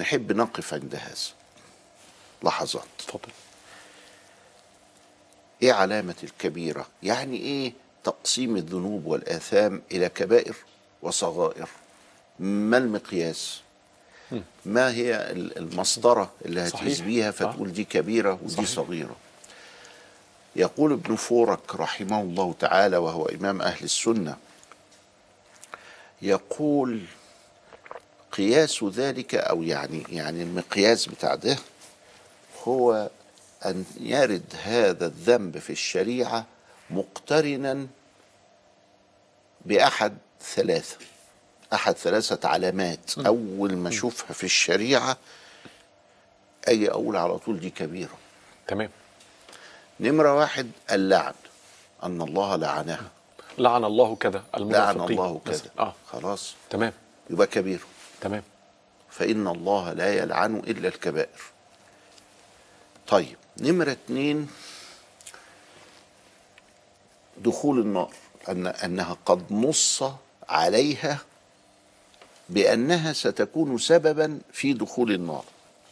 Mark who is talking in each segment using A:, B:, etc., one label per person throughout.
A: نحب نقف عند هذا لحظات
B: اتفضل
A: ايه علامة الكبيرة يعني ايه تقسيم الذنوب والآثام إلى كبائر وصغائر ما المقياس ما هي ال- المسطرة اللي
B: صحيح.
A: هتقيس بيها
B: آه.
A: فتقول دي كبيرة ودي
B: صحيح.
A: صغيرة يقول ابن فورك رحمه الله تعالى وهو إمام أهل السنة يقول قياس ذلك أو يعني يعني المقياس بتاع ده هو أن يرد هذا الذنب في الشريعة مقترنا بأحد ثلاثة أحد ثلاثة علامات أول ما أشوفها في الشريعة أجي أقول على طول دي كبيرة
B: تمام
A: نمرة واحد اللعن أن الله لعنها
B: لعن الله كذا
A: لعن
B: المنافقين
A: الله كذا
B: مثلا. اه
A: خلاص
B: تمام
A: يبقى كبيرة
B: تمام
A: فإن الله لا يلعن إلا الكبائر طيب نمرة اتنين دخول النار أن أنها قد نص عليها بأنها ستكون سببا في دخول النار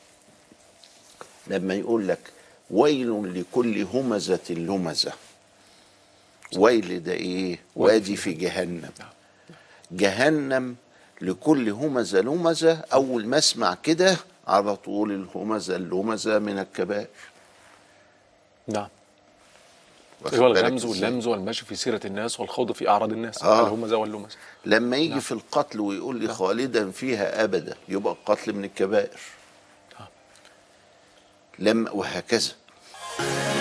A: لما يقول لك ويل لكل همزة لمزة ويل ده ايه وادي في جهنم جهنم لكل همزة لمزة أول ما أسمع كده على طول الهمزة اللمزة من الكبائر
B: نعم
A: واخد
B: هو
A: بالك
B: الغمز
A: إزاي؟
B: واللمز والمشي في سيرة الناس والخوض في أعراض الناس
A: آه.
B: الهمزة واللمز
A: لما يجي
B: نعم.
A: في القتل ويقول لي خالدا فيها أبدا يبقى القتل من الكبائر
B: آه.
A: لما وهكذا